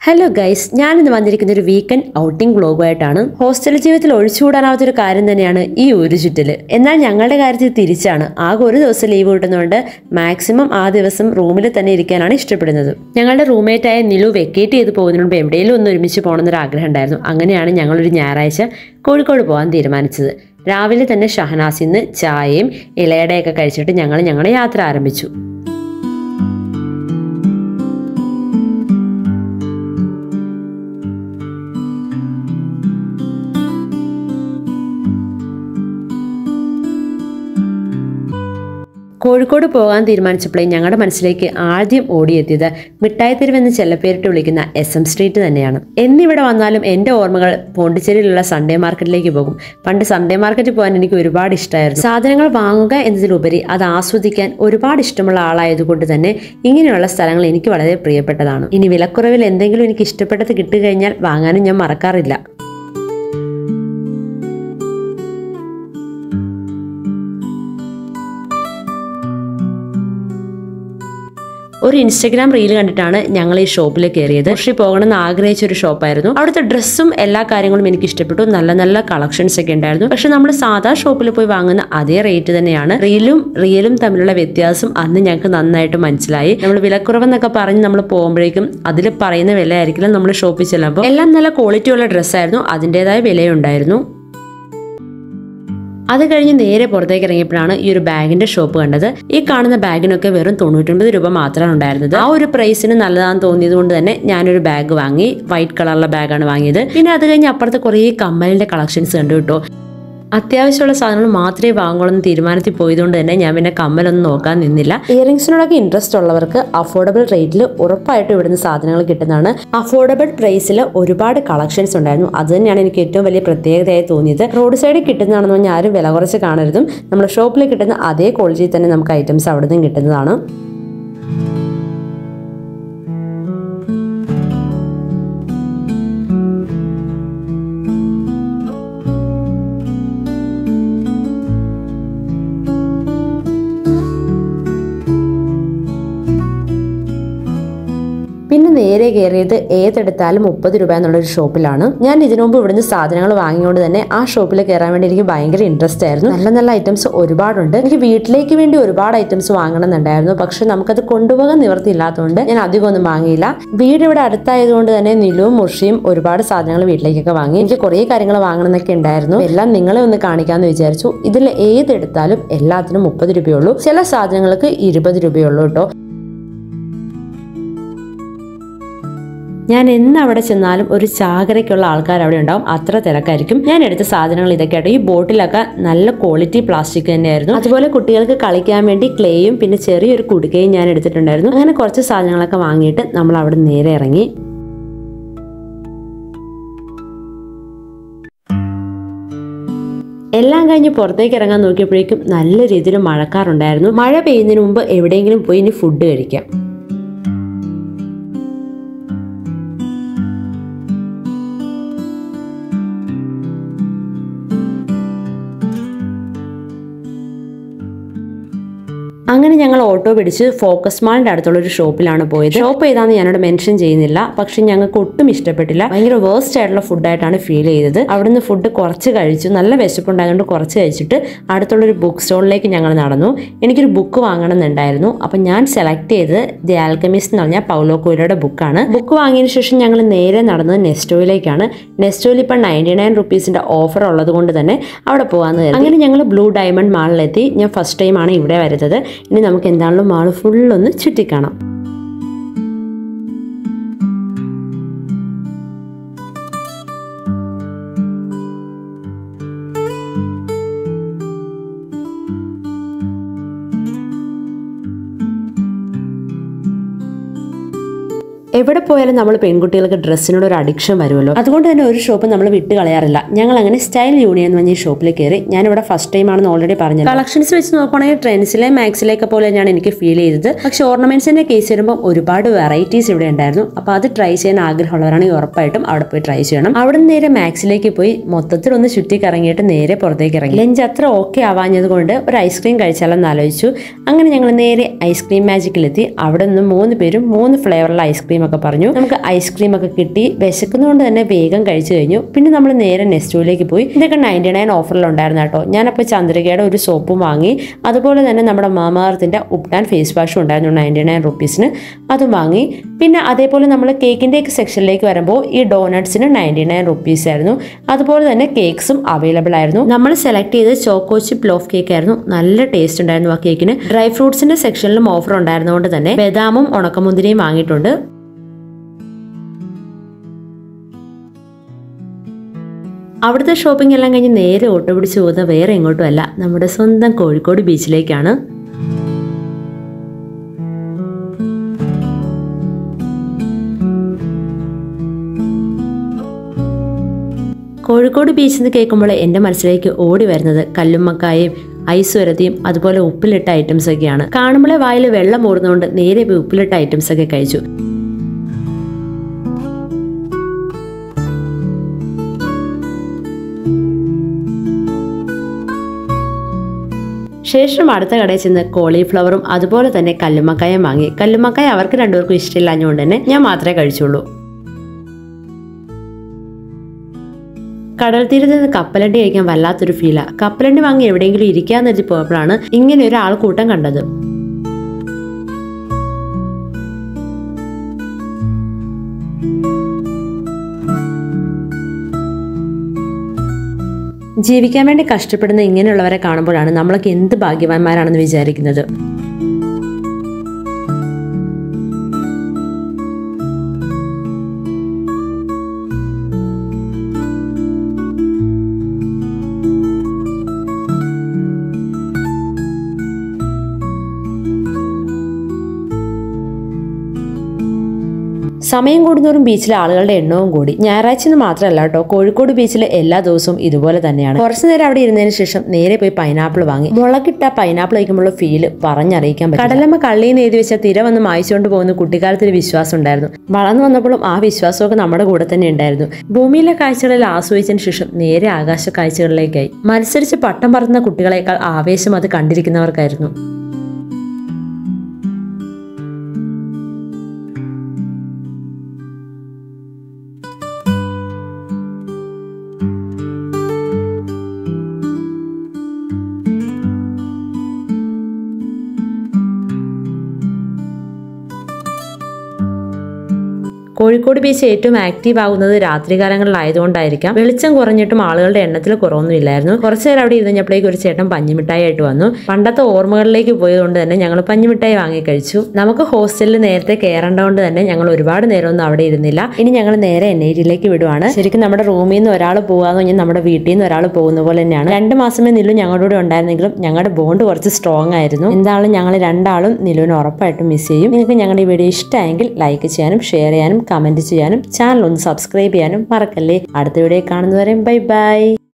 hello guys ഞാനിന്ന് വന്നിരിക്കുന്ന ഒരു വീക്കെൻഡ് ഔട്ടിംഗ് വ്ലോഗുമായിട്ടാണ് ഹോസ്റ്റൽ ജീവിതത്തിൽ ഒഴിച്ചുകൂടാനാവാത്ത ഒരു കാര്യം തന്നെയാണ് ഈ ഒരു ചുറ്റല് എന്നാൽ ഞങ്ങളുടെ കാര്യത്തിൽ തിരിച്ചാണ് ആകെ ഒരു ദിവസം ലീവ് കിട്ടുന്നതുകൊണ്ട് മാക്സിമം ആ ദിവസം റൂമിൽ തന്നെ ഇരിക്കാനാണ് ഇഷ്ടപ്പെടുന്നത് ഞങ്ങളുടെ റൂംമേറ്റായ നിലു വെക്കേറ്റ് ചെയ്ത് പോകുന്നതിന് മുമ്പ് എവിടെയെങ്കിലും ഒന്ന് ഒരുമിച്ച് പോകണമെന്നൊരു ആഗ്രഹം ഉണ്ടായിരുന്നു അങ്ങനെയാണ് ഞങ്ങളൊരു ഞായറാഴ്ച കോഴിക്കോട് പോകാൻ തീരുമാനിച്ചത് രാവിലെ തന്നെ ഷഹനാസിന്ന് ചായയും ഇലയടയൊക്കെ കഴിച്ചിട്ട് ഞങ്ങൾ ഞങ്ങളുടെ യാത്ര ആരംഭിച്ചു കോഴിക്കോട് പോകാൻ തീരുമാനിച്ചപ്പോഴേ ഞങ്ങളുടെ മനസ്സിലേക്ക് ആദ്യം ഓടിയെത്തിയത് മിഠായിത്തെരുവ് എന്ന് ചെല്ലപ്പേരിട്ട് വിളിക്കുന്ന എസ് എം സ്ട്രീറ്റ് തന്നെയാണ് എന്നിവിടെ വന്നാലും എൻ്റെ ഓർമ്മകൾ പോണ്ടിച്ചേരിയിലുള്ള സൺഡേ മാർക്കറ്റിലേക്ക് പോകും പണ്ട് സൺഡേ മാർക്കറ്റിൽ പോകാൻ എനിക്ക് ഒരുപാട് ഇഷ്ടമായിരുന്നു സാധനങ്ങൾ വാങ്ങുക എന്നതിലുപരി അത് ആസ്വദിക്കാൻ ഒരുപാട് ഇഷ്ടമുള്ള ആളായതുകൊണ്ട് തന്നെ ഇങ്ങനെയുള്ള സ്ഥലങ്ങൾ എനിക്ക് വളരെ പ്രിയപ്പെട്ടതാണ് ഇനി വിലക്കുറവിൽ എന്തെങ്കിലും എനിക്ക് ഇഷ്ടപ്പെട്ടത് കിട്ടുകഴിഞ്ഞാൽ വാങ്ങാനും ഞാൻ മറക്കാറില്ല ഒരു ഇൻസ്റ്റഗ്രാം റീൽ കണ്ടിട്ടാണ് ഞങ്ങൾ ഈ ഷോപ്പിൽ കയറിയത് പക്ഷേ പോകണമെന്ന് ആഗ്രഹിച്ച ഒരു ഷോപ്പായിരുന്നു അവിടുത്തെ ഡ്രസ്സും എല്ലാ കാര്യങ്ങളും എനിക്ക് ഇഷ്ടപ്പെട്ടു നല്ല നല്ല കളക്ഷൻസ് ഒക്കെ ഉണ്ടായിരുന്നു പക്ഷെ നമ്മൾ സാധാ ഷോപ്പിൽ പോയി വാങ്ങുന്ന അതേ റേറ്റ് തന്നെയാണ് റീലും റിയലും തമ്മിലുള്ള വ്യത്യാസം അന്ന് ഞങ്ങൾക്ക് നന്നായിട്ട് മനസ്സിലായി നമ്മൾ വിലക്കുറവെന്നൊക്കെ പറഞ്ഞ് നമ്മൾ പോകുമ്പോഴേക്കും അതിൽ പറയുന്ന വില ആയിരിക്കില്ല നമ്മൾ ഷോപ്പിൽ ചെല്ലുമ്പോൾ എല്ലാം നല്ല ക്വാളിറ്റി ഉള്ള ഡ്രസ്സായിരുന്നു അതിൻ്റെതായ വിലയുണ്ടായിരുന്നു അത് കഴിഞ്ഞ് നേരെ പുറത്തേക്ക് ഇറങ്ങിയപ്പോഴാണ് ഈ ഒരു ബാഗിന്റെ ഷോപ്പ് കണ്ടത് ഈ കാണുന്ന ബാഗിനൊക്കെ വെറും തൊണ്ണൂറ്റൊൻപത് രൂപ മാത്രമാണ് ഉണ്ടായിരുന്നത് ആ ഒരു പ്രൈസിന് നല്ലതാണെന്ന് തോന്നിയത് കൊണ്ട് തന്നെ ഞാനൊരു ബാഗ് വാങ്ങി വൈറ്റ് കളറിലെ ബാഗാണ് വാങ്ങിയത് പിന്നെ അത് കഴിഞ്ഞ് അപ്പുറത്ത് കുറേ കമ്മലിന്റെ കളക്ഷൻസ് കണ്ടു കേട്ടോ അത്യാവശ്യമുള്ള സാധനങ്ങൾ മാത്രമേ വാങ്ങുള്ളൂ എന്ന് തീരുമാനത്തിൽ പോയതുകൊണ്ട് തന്നെ ഞാൻ പിന്നെ കമ്മലൊന്നും നോക്കാൻ നിന്നില്ല ഇയറിംഗ്സിനോടൊക്കെ ഇൻട്രസ്റ്റ് ഉള്ളവർക്ക് അഫോർഡബിൾ റേറ്റിൽ ഉറപ്പായിട്ടും ഇവിടുന്ന് സാധനങ്ങൾ കിട്ടുന്നതാണ് അഫോർഡബിൾ പ്രൈസിൽ ഒരുപാട് കളക്ഷൻസ് ഉണ്ടായിരുന്നു അത് തന്നെയാണ് എനിക്ക് ഏറ്റവും വലിയ പ്രത്യേകതയായി തോന്നിയത് റോഡ് സൈഡിൽ കിട്ടുന്നതാണെന്ന് പറഞ്ഞാൽ ആരും വില കുറച്ച് കാണരുതും നമ്മുടെ ഷോപ്പിൽ കിട്ടുന്ന അതേ ക്വാളിറ്റിയിൽ തന്നെ നമുക്ക് ഐറ്റംസ് അവിടെ നിന്നും കിട്ടുന്നതാണ് പിന്നെ നേരെ കയറിയത് ഏതെടുത്താലും മുപ്പത് രൂപ എന്നുള്ളൊരു ഷോപ്പിലാണ് ഞാൻ ഇതിനു മുമ്പ് ഇവിടുന്ന് സാധനങ്ങൾ വാങ്ങിയോണ്ട് തന്നെ ആ ഷോപ്പിൽ കയറാൻ വേണ്ടി എനിക്ക് ഭയങ്കര ഇൻട്രസ്റ്റ് ആയിരുന്നു നല്ല നല്ല ഐറ്റംസ് ഒരുപാടുണ്ട് എനിക്ക് വീട്ടിലേക്ക് വേണ്ടി ഒരുപാട് ഐറ്റംസ് വാങ്ങണമെന്നുണ്ടായിരുന്നു പക്ഷെ നമുക്കത് കൊണ്ടുപോകാൻ നിവർത്തിയില്ലാത്തതുകൊണ്ട് ഞാൻ അധികം ഒന്നും വാങ്ങിയില്ല വീട് ഇവിടെ അടുത്തായതുകൊണ്ട് തന്നെ നിലുവും മുഷിയും ഒരുപാട് സാധനങ്ങൾ വീട്ടിലേക്കൊക്കെ വാങ്ങി എനിക്ക് കുറേ കാര്യങ്ങൾ വാങ്ങണമെന്നൊക്കെ ഉണ്ടായിരുന്നു എല്ലാം നിങ്ങളെ ഒന്ന് കാണിക്കാമെന്ന് വിചാരിച്ചു ഇതിൽ ഏതെടുത്താലും എല്ലാത്തിനും മുപ്പത് രൂപയുള്ളൂ ചില സാധനങ്ങൾക്ക് ഇരുപത് രൂപയുള്ളൂ കേട്ടോ ഞാൻ എന്ന് അവിടെ ചെന്നാലും ഒരു ചാകരയ്ക്കുള്ള ആൾക്കാർ അവിടെ ഉണ്ടാവും അത്ര തിരക്കായിരിക്കും ഞാൻ എടുത്ത സാധനങ്ങൾ ഇതൊക്കെ ആയിട്ട് ഈ ബോട്ടിലൊക്കെ നല്ല ക്വാളിറ്റി പ്ലാസ്റ്റിക് തന്നെയായിരുന്നു അതുപോലെ കുട്ടികൾക്ക് കളിക്കാൻ വേണ്ടി ക്ലേയും പിന്നെ ചെറിയൊരു കുടുക്കയും ഞാൻ എടുത്തിട്ടുണ്ടായിരുന്നു അങ്ങനെ കുറച്ച് സാധനങ്ങളൊക്കെ വാങ്ങിയിട്ട് നമ്മൾ അവിടെ നേരെ ഇറങ്ങി എല്ലാം കഴിഞ്ഞ് പുറത്തേക്ക് ഇറങ്ങാൻ നോക്കിയപ്പോഴേക്കും നല്ല രീതിയിൽ മഴക്കാറുണ്ടായിരുന്നു മഴ പെയ്യുന്നതിന് മുമ്പ് എവിടെയെങ്കിലും പോയി ഇനി ഫുഡ് കഴിക്കാം അങ്ങനെ ഞങ്ങൾ ഓട്ടോ പിടിച്ച് ഫോക്കസ് മാളിന്റെ അടുത്തുള്ള ഒരു ഷോപ്പിലാണ് പോയത് ഷോപ്പ് ഏതാന്ന് ഞാനോട് മെൻഷൻ ചെയ്യുന്നില്ല പക്ഷെ ഞങ്ങൾക്ക് ഒട്ടും ഇഷ്ടപ്പെട്ടില്ല ഭയങ്കര വേസ്റ്റ് ആയിട്ടുള്ള ഫുഡായിട്ടാണ് ഫീൽ ചെയ്തത് അവിടുന്ന് ഫുഡ് കുറച്ച് കഴിച്ചു നല്ല വിശപ്പുണ്ടായതുകൊണ്ട് കുറച്ച് കഴിച്ചിട്ട് അടുത്തുള്ള ഒരു ബുക്ക് സ്റ്റോളിലേക്ക് ഞങ്ങൾ നടന്നു എനിക്കൊരു ബുക്ക് വാങ്ങണം എന്നുണ്ടായിരുന്നു അപ്പം ഞാൻ സെലക്ട് ചെയ്തത് ദി ആൽക്കമിസ്റ്റ് എന്ന് പറഞ്ഞാൽ പൗലോ കോയിലയുടെ ബുക്കാണ് ബുക്ക് വാങ്ങിയതിനു ശേഷം ഞങ്ങൾ നേരെ നടന്നത് നെസ്റ്റോയിലേക്കാണ് നെസ്റ്റോയിൽ ഇപ്പം നയൻറ്റി നയൻ റുപ്പീസിന്റെ ഓഫർ ഉള്ളത് കൊണ്ട് തന്നെ അവിടെ പോകാമെന്ന് കരുതി അങ്ങനെ ഞങ്ങൾ ബ്ലൂ ഡയമണ്ട് മാളിലെത്തി ഞാൻ ഫസ്റ്റ് ടൈമാണ് ഇവിടെ വരുന്നത് ഇനി നമുക്ക് എന്താണല്ലോ മാള് ഫുള്ളൊന്ന് ചുറ്റിക്കാണാം എവിടെ പോയാലും നമ്മൾ പെൺകുട്ടികൾക്ക് ഡ്രസ്സിനോട് ഒരു അഡിക്ഷൻ വരുമല്ലോ അതുകൊണ്ട് തന്നെ ഒരു ഷോപ്പ് നമ്മൾ വിട്ട് കളയാറില്ല ഞങ്ങൾ അങ്ങനെ സ്റ്റൈൽ യൂണിയൻ എന്ന് പറഞ്ഞ ഈ ഷോപ്പിൽ കയറി ഞാനിവിടെ ഫസ്റ്റ് ടൈം ആണെന്ന് ഓൾറെഡി പറഞ്ഞത് കളക്ഷൻസ് വെച്ച് നോക്കുകയാണെങ്കിൽ ട്രെൻഡ്സിലെ മാക്സിലേക്ക് പോലെ തന്നെയാണ് എനിക്ക് ഫീൽ ചെയ്തത് പക്ഷെ ഓർണമെന്റ്സിന്റെ കേസ് വരുമ്പോൾ ഒരുപാട് വെറൈറ്റീസ് ഇവിടെ ഉണ്ടായിരുന്നു അപ്പോൾ അത് ട്രൈ ചെയ്യാൻ ആഗ്രഹമുള്ളവരാണെങ്കിൽ ഉറപ്പായിട്ടും അവിടെ പോയി ട്രൈ ചെയ്യണം അവിടെ നിന്ന് നേരെ മാക്സിലേക്ക് പോയി മൊത്തത്തിൽ ഒന്ന് ചുറ്റി കറങ്ങിയിട്ട് നേരെ പുറത്തേക്ക് ഇറങ്ങി ലഞ്ച് അത്ര ഓക്കെ ആവാഞ്ഞത് കൊണ്ട് ഒരു ഐസ്ക്രീം കഴിച്ചാലെന്ന് ആലോചിച്ചു അങ്ങനെ ഞങ്ങൾ നേരെ ഐസ്ക്രീം മാജിക്കിലെത്തി അവിടെ നിന്ന് മൂന്ന് പേരും മൂന്ന് ഫ്ലേവറിലുള്ള ഐസ്ക്രീം ഒക്കെ എന്നൊക്കെ പറഞ്ഞു നമുക്ക് ഐസ്ക്രീം ഒക്കെ കിട്ടി വിശക്കുന്നതുകൊണ്ട് തന്നെ വേഗം കഴിച്ചു കഴിഞ്ഞു പിന്നെ നമ്മൾ നേരെ നെസ്റ്റോയിലേക്ക് പോയി ഇതൊക്കെ നയൻറ്റി നയൻ ഓഫറിലുണ്ടായിരുന്നു കേട്ടോ ഞാനപ്പോൾ ചന്ദ്രികയുടെ ഒരു സോപ്പും വാങ്ങി അതുപോലെ തന്നെ നമ്മുടെ മാമാർത്തിൻ്റെ ഉപ്ടാൻ ഫേസ് വാഷും ഉണ്ടായിരുന്നു നയൻറ്റി നയൻ റുപ്പീസിന് അതും വാങ്ങി പിന്നെ അതേപോലെ നമ്മൾ കേക്കിൻ്റെ സെക്ഷനിലേക്ക് വരുമ്പോൾ ഈ ഡോനട്ട്സിന് നയൻറ്റി നയൻ റുപ്പീസ് ആയിരുന്നു അതുപോലെ തന്നെ കേക്ക്സും അവൈലബിൾ ആയിരുന്നു നമ്മൾ സെലക്ട് ചെയ്ത് ചോക്കോ ചിപ്പ് ലോഫ് കേക്ക് ആയിരുന്നു നല്ല ടേസ്റ്റ് ഉണ്ടായിരുന്നു ആ കേക്കിന് ഡ്രൈ ഫ്രൂട്ട്സിന്റെ സെക്ഷനിലും ഓഫർ ഉണ്ടായിരുന്നതുകൊണ്ട് തന്നെ ബദാമും ഉണക്കമുന്തിരിയും വാങ്ങിയിട്ടുണ്ട് അവിടുത്തെ ഷോപ്പിംഗ് എല്ലാം കഴിഞ്ഞ് നേരെ ഓട്ടോ പിടിച്ച് പോകുന്നത് വേറെ എങ്ങോട്ടും അല്ല നമ്മുടെ സ്വന്തം കോഴിക്കോട് ബീച്ചിലേക്കാണ് കോഴിക്കോട് ബീച്ച് എന്ന് കേൾക്കുമ്പോൾ എൻ്റെ മനസ്സിലേക്ക് ഓടി വരുന്നത് കല്ലുമ്മക്കായും ഐസ് വരതിയും അതുപോലെ ഉപ്പിലിട്ട ഐറ്റംസ് ഒക്കെയാണ് കാണുമ്പോഴേ വായിൽ വെള്ളം ഓടുന്നതുകൊണ്ട് നേരെ പോയി ഉപ്പിലിട്ട ഐറ്റംസ് ഒക്കെ കഴിച്ചു ശേഷം അടുത്ത കടയിൽ ചെന്ന് കോളിഫ്ലവറും അതുപോലെ തന്നെ കല്ലുമ്മക്കായും വാങ്ങി കല്ലുമ്മക്കായ അവർക്ക് രണ്ടുപേർക്കും ഇഷ്ടമില്ലാഞ്ഞുകൊണ്ട് തന്നെ ഞാൻ മാത്രമേ കഴിച്ചുള്ളൂ കടൽ തീരത്ത് നിന്ന് കപ്പലണ്ടി കഴിക്കാൻ വല്ലാത്തൊരു ഫീലാ കപ്പലണ്ടി വാങ്ങി എവിടെയെങ്കിലും ഇരിക്കാന്ന് കരുതി പോയപ്പോഴാണ് ഇങ്ങനെ ഒരു ആൾക്കൂട്ടം കണ്ടത് ജീവിക്കാൻ വേണ്ടി കഷ്ടപ്പെടുന്ന ഇങ്ങനെയുള്ളവരെ കാണുമ്പോഴാണ് നമ്മളൊക്കെ എന്ത് ഭാഗ്യവാന്മാരാണെന്ന് വിചാരിക്കുന്നത് സമയം കൂടുന്നോറും ബീച്ചിലെ ആളുകളുടെ എണ്ണവും കൂടി ഞായറാഴ്ച എന്ന് മാത്രമല്ല കേട്ടോ കോഴിക്കോട് ബീച്ചിലെ എല്ലാ ദിവസവും ഇതുപോലെ തന്നെയാണ് കുറച്ചു നേരം അവിടെ ഇരുന്നതിന് ശേഷം നേരെ പോയി പൈനാപ്പിൾ വാങ്ങി മുളകിട്ട പൈനാപ്പിൾ കഴിക്കുമ്പോൾ ഫീല് പറഞ്ഞറിയിക്കാൻ പറ്റും കടലമ്മ കള്ളിന്ന് എഴുതി വെച്ച തിര വന്ന് മായിച്ചുകൊണ്ട് പോകുന്ന കുട്ടിക്കാലത്തൊരു വിശ്വാസം ഉണ്ടായിരുന്നു വളർന്നു വന്നപ്പോഴും ആ വിശ്വാസമൊക്കെ നമ്മുടെ കൂടെ തന്നെ ഉണ്ടായിരുന്നു ഭൂമിയിലെ കാഴ്ചകളിൽ ആസ്വദിച്ചതിന് ശേഷം നേരെ ആകാശ കാഴ്ചകളിലേക്കായി മത്സരിച്ച് പട്ടം പറത്തുന്ന കുട്ടികളെക്കാൾ ആവേശം അത് കണ്ടിരിക്കുന്നവർക്കായിരുന്നു കോഴിക്കോട് ബീച്ച് ഏറ്റവും ആക്റ്റീവ് ആകുന്നത് രാത്രികാലങ്ങളിലായതുകൊണ്ടായിരിക്കാം വെളിച്ചം കുറഞ്ഞിട്ടും ആളുകളുടെ എണ്ണത്തിൽ കുറവൊന്നുമില്ലായിരുന്നു കുറച്ചു നേരം അവിടെ ഇരുന്നപ്പോഴേക്ക് ഒരു ചേട്ടൻ പഞ്ഞിമിഠായി ആയിട്ട് വന്നു പണ്ടത്തെ ഓർമ്മകളിലേക്ക് പോയതുകൊണ്ട് തന്നെ ഞങ്ങൾ പഞ്ഞിമിഠായി വാങ്ങി കഴിച്ചു നമുക്ക് ഹോസ്റ്റലിൽ നേരത്തെ കയറേണ്ടതുകൊണ്ട് തന്നെ ഞങ്ങൾ ഒരുപാട് നേരമൊന്നും അവിടെ ഇരുന്നില്ല ഇനി ഞങ്ങൾ നേരെ എൻ ഐ ടിയിലേക്ക് വിടുവാണ് ശരിക്കും നമ്മുടെ റൂമിൽ നിന്ന് ഒരാൾ പോകാന്ന് പറഞ്ഞാൽ നമ്മുടെ വീട്ടിൽ നിന്ന് ഒരാൾ പോകുന്ന പോലെ തന്നെയാണ് രണ്ട് മാസമേ നിലു ഞങ്ങളുടെ കൂടെ ഉണ്ടായിരുന്നെങ്കിലും ഞങ്ങളുടെ ബോണ്ട് കുറച്ച് സ്ട്രോങ് ആയിരുന്നു എന്തായാലും ഞങ്ങൾ രണ്ടാളും നിലുവിനെ ഉറപ്പായിട്ടും മിസ് ചെയ്യും നിങ്ങൾക്ക് ഞങ്ങളുടെ ഈ വീഡിയോ ഇഷ്ടമായെങ്കിൽ ലൈക്ക് ചെയ്യാനും ഷെയർ ചെയ്യാനും കമന്റ് ചെയ്യാനും ചാനൽ ഒന്ന് സബ്സ്ക്രൈബ് ചെയ്യാനും മറക്കല്ലേ അടുത്ത വീഡിയോ കാണുന്നവരെ ബൈ ബൈ